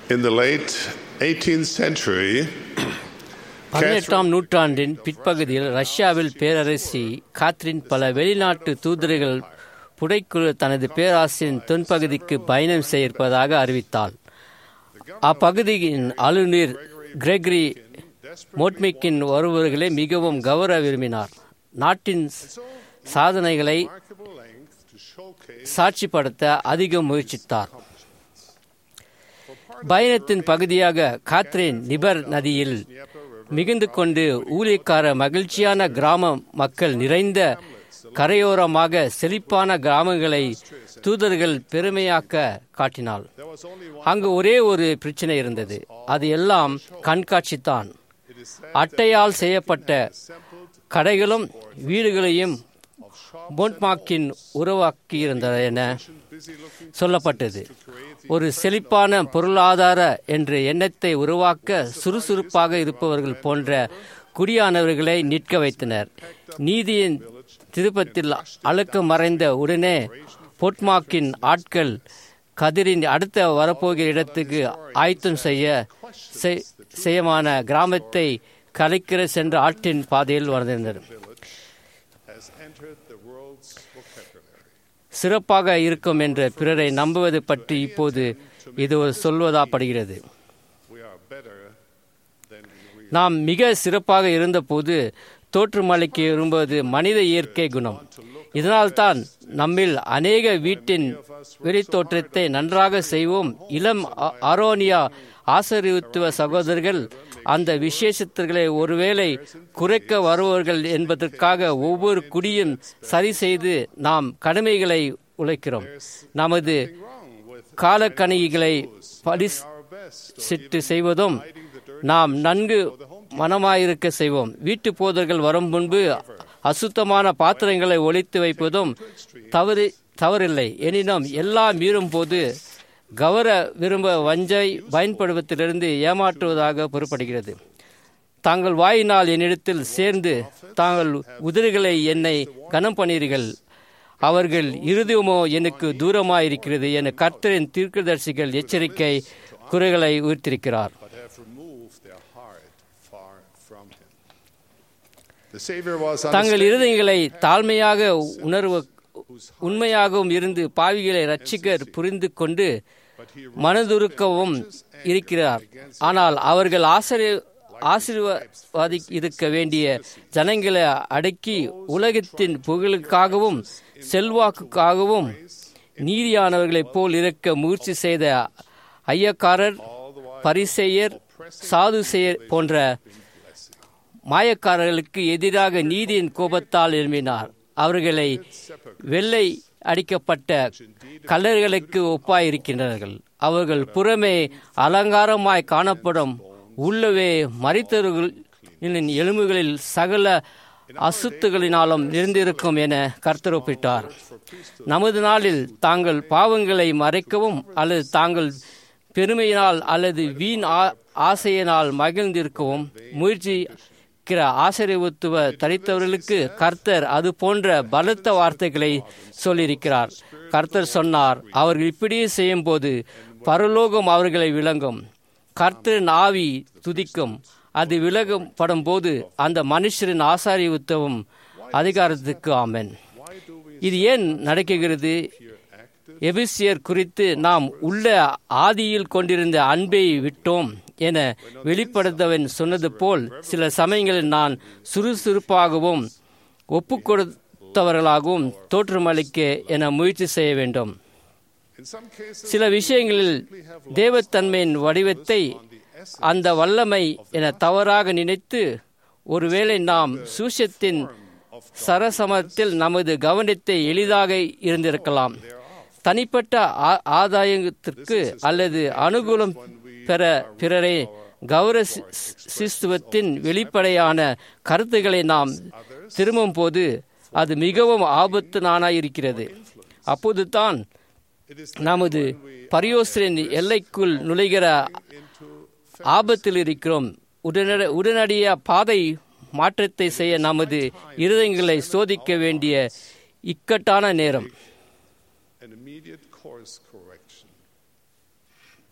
In the late 18th century, பதினெட்டாம் நூற்றாண்டின் பிற்பகுதியில் ரஷ்யாவில் பேரரசி காத்ரின் பல வெளிநாட்டு தூதர்கள் புடைக்குழு தனது பேராசியின் தென்பகுதிக்கு பயணம் செய்ய இருப்பதாக அறிவித்தாள் அப்பகுதியின் ஆளுநர் கிரெகரி மோட்மிக்கின் வருபவர்களை மிகவும் கௌரவ விரும்பினார் நாட்டின் சாதனைகளை remarkable length to showcase சாட்சிப்படுத்த அதிகம் முயற்சித்தார் பயணத்தின் பகுதியாக காத்ரின் நிபர் நதியில் மிகுந்து கொண்டு ஊழியக்கார மகிழ்ச்சியான கிராம மக்கள் நிறைந்த கரையோரமாக செழிப்பான கிராமங்களை தூதர்கள் பெருமையாக்க காட்டினாள் அங்கு ஒரே ஒரு பிரச்சனை இருந்தது அது எல்லாம் கண்காட்சித்தான் அட்டையால் செய்யப்பட்ட கடைகளும் வீடுகளையும் போன்ட்மாக்கின் உருவாக்கியிருந்தது என சொல்லப்பட்டது ஒரு செழிப்பான பொருளாதார என்ற எண்ணத்தை உருவாக்க சுறுசுறுப்பாக இருப்பவர்கள் போன்ற குடியானவர்களை நிற்க வைத்தனர் நீதியின் திருப்பத்தில் அழுக்க மறைந்த உடனே பொட்மாக்கின் ஆட்கள் கதிரின் அடுத்த வரப்போகிற இடத்துக்கு ஆயத்தம் செய்ய செய்- செய்யமான கிராமத்தை கலைக்கிற சென்ற ஆட்டின் பாதையில் வந்திருந்தனர் has entered the world's vocabulary. சிறப்பாக இருக்கும் என்ற பிறரை நம்புவது பற்றி இப்போது இது ஒரு சொல்வதாப்படுகிறது We are better than we நாம் மிக சிறப்பாக இருந்தபோது தோற்றுமலைக்கு விரும்புவது மனித இயற்கை குணம் இதனால்தான் நம்மில் அநேக வீட்டின் வெளித்தோற்றத்தை நன்றாக செய்வோம் இளம் ஆ- ஆரோனியா ஆசரித்துவ சகோதரர்கள் அந்த விசேஷத்தர்களை ஒருவேளை குறைக்க வருபவர்கள் என்பதற்காக ஒவ்வொரு குடியும் சரி செய்து நாம் கடமைகளை உழைக்கிறோம் நமது காலக்கணிகளை பரிஸ் our best சிட்டு செய்வதும் நாம் நன்கு மனமாயிருக்க செய்வோம் வீட்டு போதர்கள் வரும் முன்பு அசுத்தமான பாத்திரங்களை ஒழித்து வைப்பதும் தவறு தவறில்லை எனினும் எல்லாம் மீறும் போது கவர விரும்ப வஞ்சை பயன்படுவதிலிருந்து ஏமாற்றுவதாக பொறுப்படுகிறது தாங்கள் வாயினால் என்னிடத்தில் சேர்ந்து தாங்கள் உதிரிகளை என்னை கனம் பண்ணீர்கள் அவர்கள் இருதயமோ எனக்கு தூரமாயிருக்கிறது என கர்த்தரின் தீர்க்கதரிசிகள் எச்சரிக்கை குறைகளை உயர்த்திருக்கிறார் but have removed their heart far from him. The Savior was தங்கள் understanding இருதயங்களை தாழ்மையாக உணர்வு உண்மையாகவும் இருந்து பாவிகளை ரட்சிக்கர் புரிந்து கொண்டு மனதுருக்கவும் இருக்கிறார் ஆனால் அவர்கள் ஆசிரிய ஆசீர்வாதி இருக்க வேண்டிய ஜனங்களை அடக்கி உலகத்தின் புகழுக்காகவும் செல்வாக்குக்காகவும் நீதியானவர்களைப் போல் இருக்க முயற்சி செய்த ஐயக்காரர் பரிசெயர் சாதுசெயர் போன்ற மாயக்காரர்களுக்கு எதிராக நீதியின் கோபத்தால் எழுப்பினார் அவர்களை வெள்ளை அடிக்கப்பட்ட கல்லர்களுக்கு ஒப்பாயிருக்கின்றார்கள் அவர்கள் புறமே அலங்காரமாய் காணப்படும் உள்ளவே மறித்தவர்களின் எலும்புகளில் சகல அசுத்துகளினாலும் நிறைந்திருக்கும் என கர்த்தர் ஒப்பிட்டார் நமது நாளில் தாங்கள் பாவங்களை மறைக்கவும் அல்லது தாங்கள் பெருமையினால் அல்லது வீண் ஆ- ஆசையினால் மகிழ்ந்திருக்கவும் முயற்சிக்கிற ஆசிரியத்துவ தரித்தவர்களுக்கு கர்த்தர் அது போன்ற பலத்த வார்த்தைகளை சொல்லியிருக்கிறார் கர்த்தர் சொன்னார் அவர்கள் இப்படியே செய்யும்போது பரலோகம் அவர்களை விளங்கும் கர்த்தரின் ஆவி துதிக்கும் அது விலகப்படும் போது அந்த மனுஷரின் ஆசாரியத்துவம் அதிகாரத்துக்கு ஆமென் இது ஏன் நடக்குகிறது எபிசியர் குறித்து நாம் உள்ள ஆதியில் கொண்டிருந்த அன்பை விட்டோம் என வெளிப்படுத்தவன் சொன்னது போல் சில சமயங்களில் நான் சுறுசுறுப்பாகவும் ஒப்புக் கொடுத்தவர்களாகவும் தோற்றமளிக்க என முயற்சி செய்ய வேண்டும் in some cases சில விஷயங்களில் தேவத்தன்மையின் வடிவத்தை அந்த வல்லமை என தவறாக நினைத்து ஒருவேளை நாம் சூஷத்தின் சரசமத்தில் நமது கவனத்தை எளிதாக இருந்திருக்கலாம் தனிப்பட்ட ஆ- ஆதாயத்திற்கு அல்லது அனுகூலம் பெற பிறரை கௌர சி- சிஸ்துவத்தின் வெளிப்படையான கருத்துக்களை நாம் திரும்பும் போது அது மிகவும் ஆபத்து அப்போது தான் நமது பரியோசரின் எல்லைக்குள் நுழைகிற ஆபத்தில் இருக்கிறோம் உடனடி உடனடிய பாதை மாற்றத்தை செய்ய நமது இருதயங்களை சோதிக்க வேண்டிய இக்கட்டான நேரம் an immediate course correction.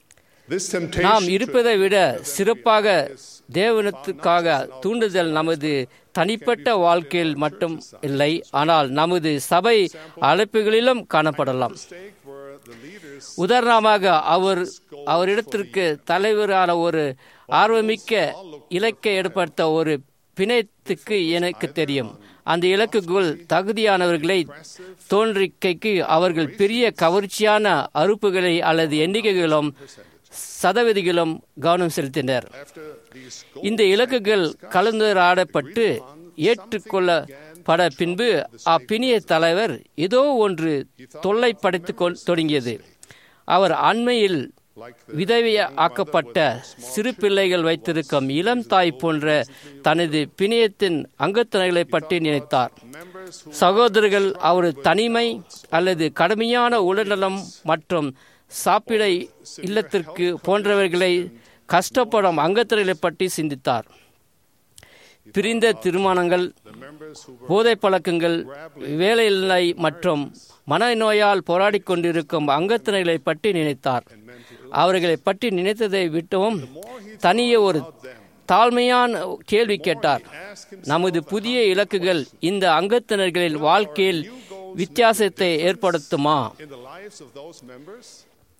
This நாம் temptation to இருப்பதை விட சிறப்பாக தேவனத்துக்காக தூண்டுதல் நமது தனிப்பட்ட வாழ்க்கையில் மட்டும் இல்லை ஆனால் நமது சபை அழைப்புகளிலும் காணப்படலாம் mistake where the leaders உதாரணமாக அவர் அவரிடத்திற்கு தலைவரான ஒரு ஆர்வமிக்க இலக்கை ஏற்படுத்த ஒரு பிணைத்துக்கு எனக்கு தெரியும் அந்த இலக்குகள் தகுதியானவர்களை தோன்றிக்கைக்கு அவர்கள் பெரிய கவர்ச்சியான அறுப்புகளை அல்லது எண்ணிக்கைகளும் சதவீதிகளும் கவனம் செலுத்தினர் after these இந்த இலக்குகள் கலந்துரையாடப்பட்டு ஏற்றுக்கொள்ளப்பட பின்பு அப்பிணிய தலைவர் ஏதோ ஒன்று தொல்லை படைத்துக் கொள்- தொடங்கியது அவர் அண்மையில் like the விதவையாக்கப்பட்ட சிறு பிள்ளைகள் வைத்திருக்கும் இளம் தாய் போன்ற தனது பிணையத்தின் அங்கத்தினர்களை பற்றி நினைத்தார் members who சகோதரர்கள் அவர் தனிமை அல்லது கடுமையான உடல்நலம் மற்றும் சாப்பிட இல்லத்திற்கு போன்றவர்களை கஷ்டப்படும் அங்கத்தினர்களை பற்றி சிந்தித்தார் பிரிந்த திருமணங்கள் the members who were போதை பழக்கங்கள் வேலையில்லை மற்றும் மனநோயால் போராடிக் கொண்டிருக்கும் அங்கத்தினர்களை பற்றி நினைத்தார் அவர்களை பற்றி நினைத்ததை விட்டவும் தனியே ஒரு தாழ்மையான கேள்வி கேட்டார் நமது புதிய இலக்குகள் இந்த அங்கத்தினர்களின் வாழ்க்கையில் வித்தியாசத்தை ஏற்படுத்துமா in the lives of those members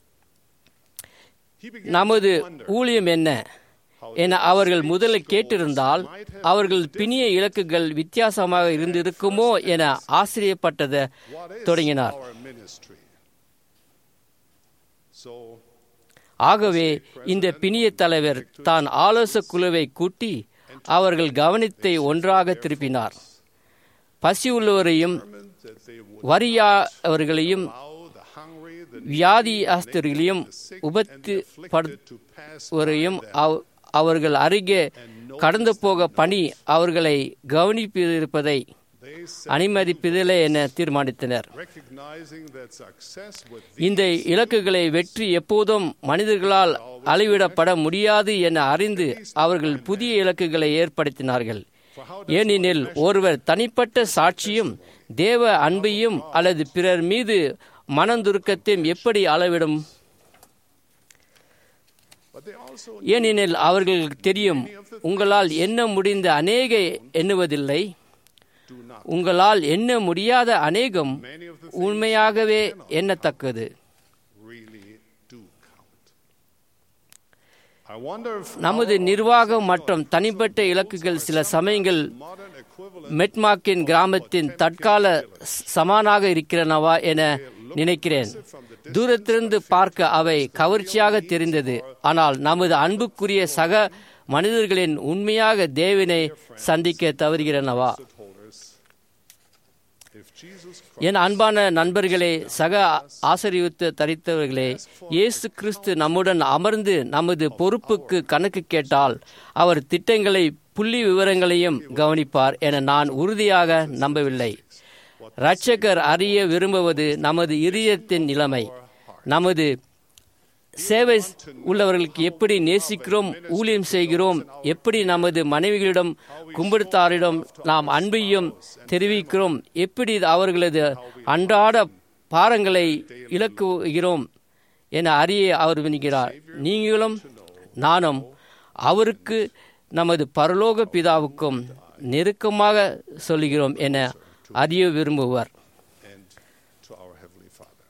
he began நமது ஊழியம் என்ன என அவர்கள் முதலில் கேட்டிருந்தால் அவர்கள் பிணிய இலக்குகள் வித்தியாசமாக இருந்திருக்குமோ என ஆச்சரியப்பட்டது what is தொடங்கினார் our ministry so ஆகவே இந்த பிணிய தலைவர் தான் ஆலோச குழுவை கூட்டி அவர்கள் கவனத்தை ஒன்றாக திருப்பினார் பசி உள்ளவரையும் that they would வறியாவர்களையும் allow the hungry the வியாதியாஸ்தர்களையும் உபத்து afflicted to pass வரையும் அவ- அவர்கள் அருகே கடந்து போக பணி அவர்களை கவனிப்பிருப்பதை they அனுமதிப்பதில்லை என தீர்மானித்தனர் recognizing that success with இந்த இலக்குகளை வெற்றி எப்போதும் மனிதர்களால் அளவிடப்பட முடியாது என அறிந்து அவர்கள் புதிய இலக்குகளை ஏற்படுத்தினார்கள் ஏனெனில் ஒருவர் தனிப்பட்ட சாட்சியும் தேவ அன்பையும் அல்லது பிறர் மீது மனந்துருக்கத்தையும் எப்படி அளவிடும் but they also ஏனெனில் அவர்களுக்கு தெரியும் உங்களால் எண்ண முடிந்த அநேக எண்ணுவதில்லை do not உங்களால் எண்ண முடியாத அநேகம் many of the உண்மையாகவே எண்ணத்தக்கது really do count I wonder if நமது நிர்வாகம் மற்றும் தனிப்பட்ட இலக்குகள் சில சமயங்கள் modern equivalent மெட்மாக்கின் கிராமத்தின் தற்கால ச- சமானாக இருக்கிறனவா என நினைக்கிறேன் தூரத்திலிருந்து பார்க்க அவை கவர்ச்சியாக தெரிந்தது ஆனால் நமது அன்புக்குரிய சக மனிதர்களின் உண்மையாக தேவனை சந்திக்க தவறுகிறனவா holders if Jesus என் அன்பான நண்பர்களே சக ஆசரிவித்து தரித்தவர்களே இயேசு கிறிஸ்து நம்முடன் அமர்ந்து நமது பொறுப்புக்கு கணக்கு கேட்டால் அவர் திட்டங்களை புள்ளி விவரங்களையும் கவனிப்பார் என நான் உறுதியாக நம்பவில்லை இரட்சகர் அறிய விரும்புவது நமது இதயத்தின் நிலைமை நமது சேவை உள்ளவர்களுக்கு எப்படி நேசிக்கிறோம் ஊழியம் செய்கிறோம் எப்படி நமது மனைவிகளிடம் கும்பிடுத்தாரிடம் நாம் அன்பையும் தெரிவிக்கிறோம் எப்படி அவர்களது அன்றாட பாரங்களை இலக்குகிறோம் என அறிய அவர் விரும்புகிறார் நீங்களும் நானும் அவருக்கு நமது பரலோக பிதாவுக்கும் நெருக்கமாக சொல்லுகிறோம் என அறிய விரும்புவார் and to our Heavenly Father.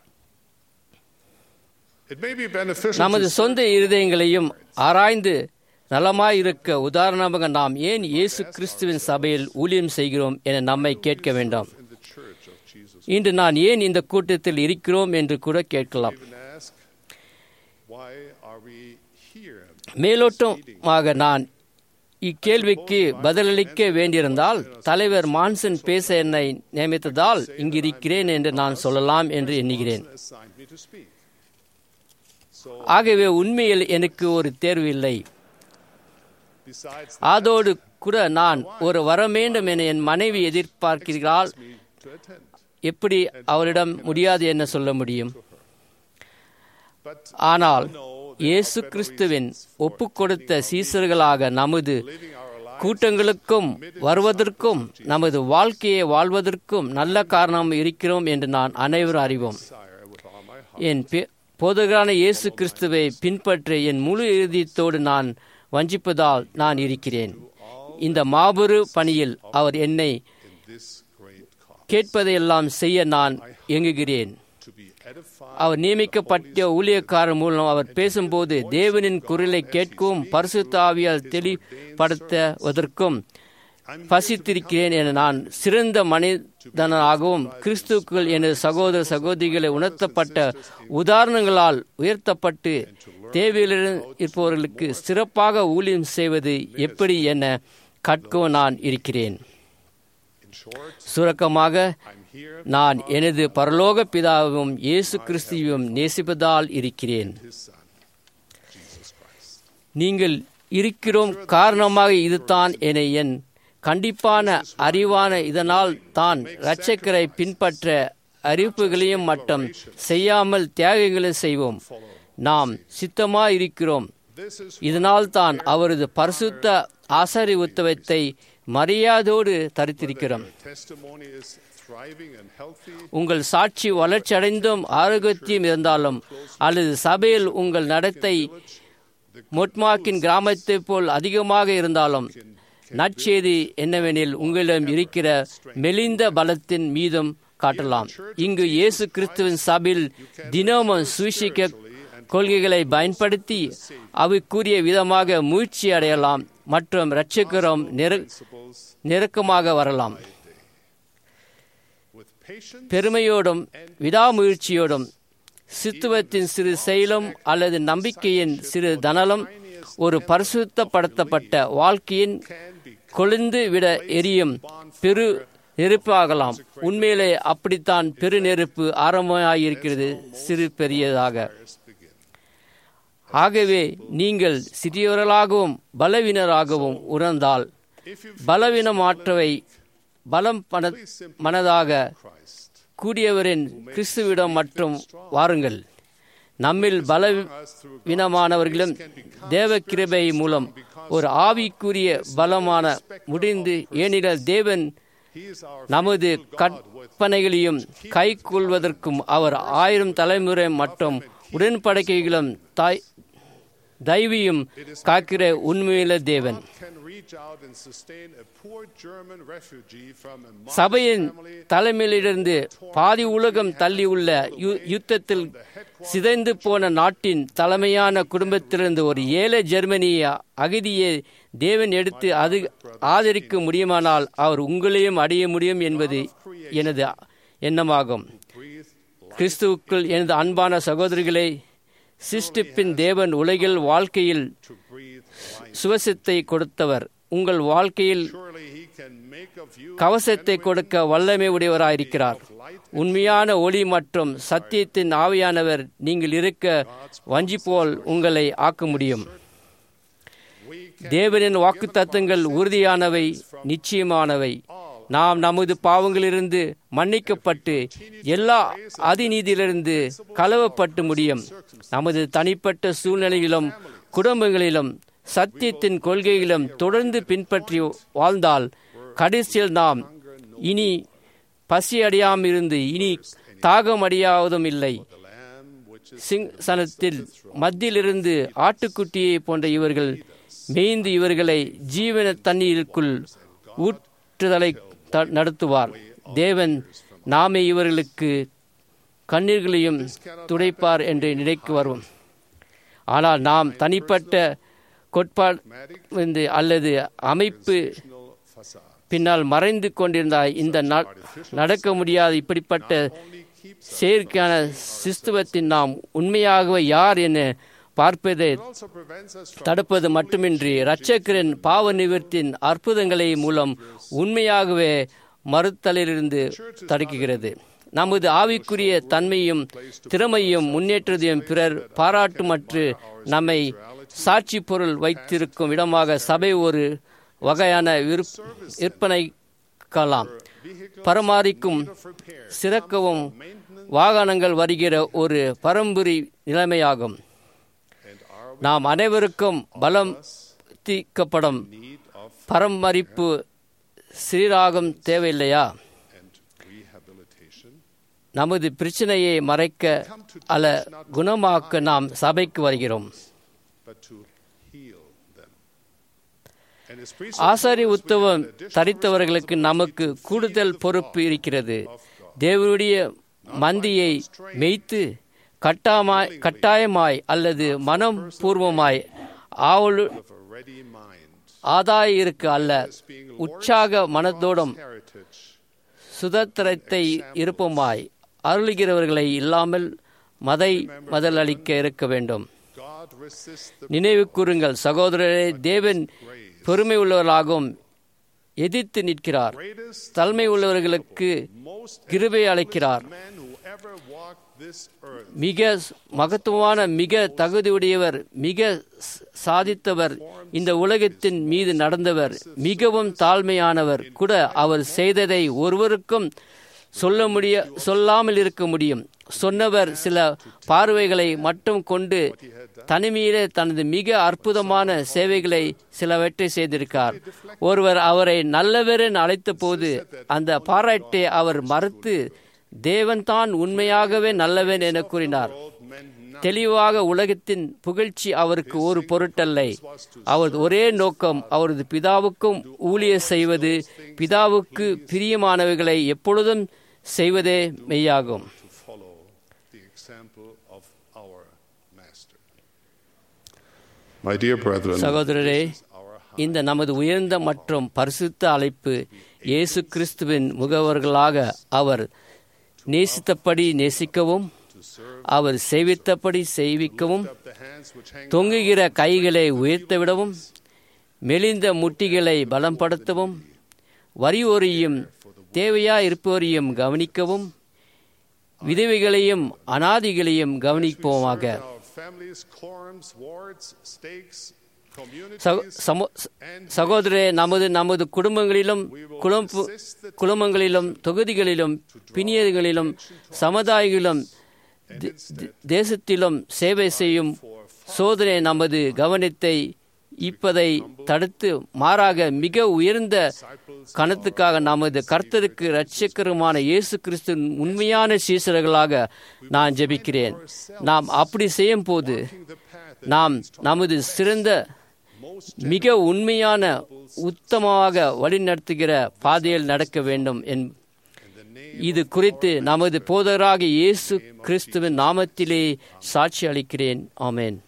It may be beneficial நமது to சொந்த இருதயங்களையும் ஆராய்ந்து நலமாயிருக்க உதாரணமாக நாம் ஏன் இயேசு கிறிஸ்துவின் சபையில் ஊழியம் செய்கிறோம் என நம்மை கேட்க வேண்டாம் in the church of Jesus இன்று நான் ஏன் இந்த கூட்டத்தில் இருக்கிறோம் என்று கூட கேட்கலாம் even ask, why are we here? மேலோட்டமாக நான் இக்கேள்விக்கு பதிலளிக்க வேண்டியிருந்தால் தலைவர் மான்சன் பேச என்னை நியமித்ததால் இங்கிருக்கிறேன் என்று நான் சொல்லலாம் என்று எண்ணுகிறேன் Assigned me to speak. So ஆகவே உண்மையில் எனக்கு ஒரு தேர்வு இல்லை besides அதோடு கூட நான் ஒரு வர வேண்டும் என என் மனைவி எதிர்பார்க்கிறாள் me to attend. எப்படி அவளிடம் முடியாது என்ன சொல்ல முடியும் But ஆனால் இயேசு கிறிஸ்துவின் ஒப்புக்கொடுத்த சீசர்களாக நமது living our lives கூட்டங்களுக்கும் வருவதற்கும் நமது வாழ்க்கையை வாழ்வதற்கும் நல்ல காரணம் இருக்கிறோம் என்று நான் அனைவரும் அறிவோம் desire with all my heart என் பெ- போதகரான இயேசு கிறிஸ்துவை பின்பற்ற என் முழு இறுதியத்தோடு நான் வஞ்சிப்பதால் நான் இருக்கிறேன் இந்த மாபெரு பணியில் அவர் என்னை in this great cause, கேட்பதையெல்லாம் செய்ய நான் எங்குகிறேன் to be edified அவர் நியமிக்கப்பட்ட ஊழியக்காரர் மூலம் அவர் பேசும்போது தேவனின் குரலை கேட்கவும் பரிசுத்த ஆவியால் தெளிப்படுத்துவதற்கும் பசித்திருக்கிறேன் என நான் சிறந்த மனிதனாகவும் கிறிஸ்துக்குள் எனது சகோதர சகோதரிகளை உணர்த்தப்பட்ட உதாரணங்களால் உயர்த்தப்பட்டு தேவையில் இருப்பவர்களுக்கு சிறப்பாக ஊழியம் செய்வது எப்படி என கற்கவும் நான் இருக்கிறேன் In short, சுருக்கமாக I'm here நான் எனது பரலோக பிதாவும் இயேசு கிறிஸ்துவையும் நேசிப்பதால் இருக்கிறேன் his son, Jesus Christ. நீங்கள் இருக்கிறோம் காரணமாக இதுதான் என என் கண்டிப்பான அறிவான இதனால் தான் இரட்சகரை பின்பற்ற அறிவிப்புகளையும் மட்டும் செய்யாமல் தியாகங்களையும் செய்வோம் நாம் சித்தமாக இருக்கிறோம் This is இதனால் தான் அவரது பரிசுத்த ஆசாரி உத்தவத்தை மரியாதையோடு தரித்திருக்கிறோம் testimony is thriving and healthy. உங்கள் சாட்சி வளர்ச்சியடைந்தும் ஆரோக்கியத்தையும் இருந்தாலும் அல்லது சபையில் உங்கள் நடத்தை மொட்மாக்கின் கிராமத்தைப் போல் அதிகமாக இருந்தாலும் நற்செய்தி என்னவெனில் உங்களிடம் இருக்கிற மெலிந்த பலத்தின் மீதும் காட்டலாம் இங்கு இயேசு கிறிஸ்துவின் சபையில் தினமும் சுவிசிக்க கொள்கைகளை பயன்படுத்தி அவைக்குரிய விதமாக முயற்சி அடையலாம் மற்றும் இரட்சகரும் நெரு Principles நெருக்கமாக வரலாம் with patience பெருமையோடும் விடாமுயற்சியோடும் சித்துவத்தின் சிறு செயலும் அல்லது நம்பிக்கையின் சிறு தனலும் ஒரு பரிசுத்தப்படுத்தப்பட்ட வாழ்க்கையின் can be கொழுந்து விட எரியும் பெரு நெருப்பாகலாம் உண்மையிலே அப்படித்தான் பெரு நெருப்பு ஆரம்பமாயிருக்கிறது சிறு பெரியதாக first begin. ஆகவே நீங்கள் சிறியவர்களாகவும் பலவீனராகவும் உணர்ந்தால் If you பலவீனமாற்றவை பலம் பன மனதாக Christ, கூடியவரின் கிறிஸ்துவிடம் மற்றும் வாருங்கள் நம்மில் பலவீனமானவர்களும் தேவ கிருபை மூலம் ஒரு ஆவிக்குரிய பலமான முடிந்து ஏனெனில் தேவன் He is our நமது faithful God with கற்பனைகளையும் கைக்கொள்வதற்கும் அவர் ஆயிரம் தலைமுறை மற்றும் உடன்படிக்கைகளும் தாய் தெய்வியும் காக்கிற உண்மையுள்ள தேவன் can reach out and sustain a poor German refugee from a Muslim சபையின் family தலைமையிலிருந்து பாதி உலகம் தள்ளியுள்ள யு- யுத்தத்தில் சிதைந்து போன நாட்டின் தலைமையான குடும்பத்திலிருந்து ஒரு ஏழை ஜெர்மனிய அகதியை தேவன் எடுத்து அது ஆதரிக்க முடியுமானால் அவர் உங்களையும் அடைய முடியும் என்பது எனது எண்ணமாகும் breathe கிறிஸ்துவுக்குள் எனது அன்பான சகோதரிகளை சிஸ்டிப்பின் தேவன் உலகில் வாழ்க்கையில் to breathe life. சுவசத்தை கொடுத்தவர் உங்கள் வாழ்க்கையில் Surely he can make of you கவசத்தை கொடுக்க வல்லமை உடையவராயிருக்கிறார் உண்மையான ஒளி மற்றும் சத்தியத்தின் ஆவியானவர் நீங்கள் இருக்க வஞ்சி போல் உங்களை ஆக்க முடியும் we தேவனின் வாக்குத்தத்தங்கள் உறுதியானவை நிச்சயமானவை நாம் நமது பாவங்களிலிருந்து மன்னிக்கப்பட்டு எல்லா அதிநீதியிலிருந்து கலவப்பட்டு முடியும் நமது தனிப்பட்ட சூழ்நிலையிலும் குடும்பங்களிலும் சத்தியத்தின் கொள்கையிலும் தொடர்ந்து பின்பற்றி வாழ்ந்தால் கடைசியில் நாம் இனி பசி அடையாமிருந்து இனி தாகம் அடையாவதும் இல்லை the lamb which is சிங்சனத்தில் மத்தியிலிருந்து ஆட்டுக்குட்டியை போன்ற இவர்கள் மேய்ந்து இவர்களை ஜீவன தண்ணீருக்குள் ஊற்றுதலை த- நடத்துவார் தேவன் நாமே இவர்களுக்கு கண்ணீர்களையும் துடைப்பார் என்று நினைக்கு வரும் ஆனால் நாம் தனிப்பட்ட கோட்பாடு அல்லது அமைப்பு no facade. பின்னால் மறைந்து கொண்டிருந்த இந்த ந- நடக்க முடியாத இப்படிப்பட்ட Only keeps செயற்கையான சிஸ்துவத்தின் நாம் உண்மையாகவே யார் என பார்ப்பதை it also prevents us from தடுப்பது மட்டுமின்றி இரட்சகரின் பாவ நிவர்த்தியின் அற்புதங்களை மூலம் உண்மையாகவே மறுத்தலிலிருந்து தடுக்குகிறது நமது ஆவிக்குரிய தன்மையும் திறமையும் முன்னேற்றத்தையும் பிறர் பாராட்டுமற்று நம்மை சாட்சி பொருள் வைத்திருக்கும் இடமாக சபை ஒரு வகையான விற்ப- விற்பனைக்கலாம் பராமரிக்கும் சிறக்கவும் வாகனங்கள் வருகிற ஒரு பரம்புரி நிலைமையாகும் and are நாம் அனைவருக்கும் பலம் தீக்கப்படும் need of பராமரிப்பு சீராகும் தேவையில்லையா and rehabilitation. நமது பிரச்சனையை மறைக்க அல்ல குணமாக்க நாம் சபைக்கு வருகிறோம் but to heal them. And his priesthood Asari members will உத்தவம் have additional தரித்தவர்களுக்கு நமக்கு responsibility to கூடுதல் feed the பொறுப்பு flock இருக்கிறது of God. தேவனுடைய மந்தியை மேய்த்து கட்டாமாய் கட்டாயமாய் அல்லது மனம் பூர்வமாய் ஆவலு With a ready mind, ஆதாய இருக்கு அல்ல as being lords உற்சாக of மனத்தோடும் God's heritage, சுதந்திரத்தை இருப்பமாய் அருளுகிறவர்களை இல்லாமல் மதை மதலளிக்க இருக்க வேண்டும் God resists the நினைவு கூறுங்கள் சகோதரரே தேவன் பெருமை உள்ளவர்களாகவும் எதிர்த்து நிற்கிறார் greatest, தலைமை உள்ளவர்களுக்கு most கிருபை அளிக்கிறார் man who ever walked this earth. மிக மகத்துவமான மிக தகுதியுடையவர் மிக ச- சாதித்தவர் இந்த உலகத்தின் மீது நடந்தவர் மிகவும் தாழ்மையானவர் கூட அவர் செய்ததை ஒருவருக்கும் சொல்ல முடிய சொல்லாமல் இருக்க முடியும் சொன்னவர் சில பார்வைகளை மட்டும் கொண்டு தனிமையிலே தனது மிக அற்புதமான சேவைகளை சிலவற்றை செய்திருக்கார் ஒருவர் அவரை நல்லவர் என அழைத்த போது அந்த பாராட்டை அவர் மறுத்து தேவன்தான் உண்மையாகவே நல்லவன் என கூறினார் தெளிவாக உலகத்தின் புகழ்ச்சி அவருக்கு ஒரு பொருட்டல்ல அவரது ஒரே நோக்கம் அவரது பிதாவுக்கும் ஊழிய செய்வது பிதாவுக்கு பிரியமானவைகளை எப்பொழுதும் செய்வதே மெய்யாகும் to follow the example of our Master. My dear brethren, சகோதரரே this is our high இந்த நமது உயர்ந்த மற்றும் பரிசுத்த அழைப்பு இயேசு கிறிஸ்துவின் முகவர்களாக அவர் நேசித்தபடி நேசிக்கவும் to serve our செய்வித்தபடி செய்விக்கவும் up the hands which hang தொங்குகிற கைகளை உயர்த்தவிடவும் மெலிந்த முட்டிகளை பலப்படுத்தவும் வறியோரையும் தேவையா இருப்பவரையும் கவனிக்கவும் விதவைகளையும் அனாதிகளையும் கவனிப்போமாக our families, quorums, wards, stakes, சகோ- communities, சமோ- சகோதரே நமது நமது குடும்பங்களிலும் குழம்பு குழுமங்களிலும் தொகுதிகளிலும் பிணியர்களிலும் சமுதாயங்களிலும் தே- தே- தேசத்திலும் சேவை செய்யும் சோதனை நமது கவனத்தை ஈப்பதை தடுத்து மாறாக மிக உயர்ந்த கணத்துக்காக நமது கர்த்தருக்கு இரட்சகருமான இயேசு கிறிஸ்துவின் உண்மையான சீசர்களாக நான் ஜெபிக்கிறேன் நாம் அப்படி செய்யும் போது நாம் நமது சிறந்த மிக உண்மையான உத்தமமாக வழிநடத்துகிற பாதையில் நடக்க வேண்டும் என் இது குறித்து நமது போதராக இயேசு கிறிஸ்துவின் நாமத்திலே சாட்சி அளிக்கிறேன் ஆமென்